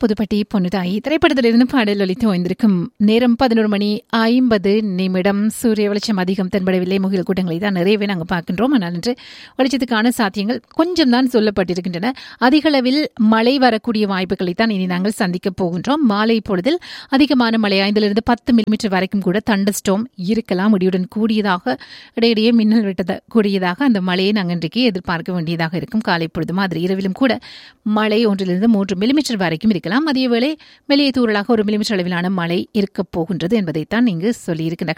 புதுப்பட்டி பொன்னுதாயி திரைப்படத்திலிருந்து பாடல் ஒலித்து ஓய்ந்திருக்கும் நேரம் பதினோரு மணி ஐம்பது நிமிடம் சூரிய வெளிச்சம் அதிகம் தென்படவில்லை முகில் கூட்டங்களை தான் நிறையவே நாங்கள் பார்க்கின்றோம் ஆனால் இன்று வெளிச்சத்துக்கான சாத்தியங்கள் கொஞ்சம் தான் சொல்லப்பட்டிருக்கின்றன அதிக அளவில் மழை வரக்கூடிய வாய்ப்புகளை தான் இனி நாங்கள் சந்திக்கப் போகின்றோம் மாலை பொழுதில் அதிகமான மழை ஐந்திலிருந்து பத்து மில்லிமீட்டர் வரைக்கும் கூட தண்டர் ஸ்டோம் இருக்கலாம் முடியுடன் கூடியதாக இடையிடையே மின்னல் வெட்டத கூடியதாக அந்த மழையை நாங்கள் இன்றைக்கு எதிர்பார்க்க வேண்டியதாக இருக்கும் காலை பொழுது மாதிரி இரவிலும் கூட மழை ஒன்றிலிருந்து மூன்று மில்லிமீட்டர் வரைக்கும் இருக்கலாம் அதேவேளை வெளியே தூரலாக ஒரு மில்லிமீட்டர் அளவிலான மழை இருக்கப் போகின்றது என்பதைத்தான் இங்கு சொல்லியிருக்கின்ற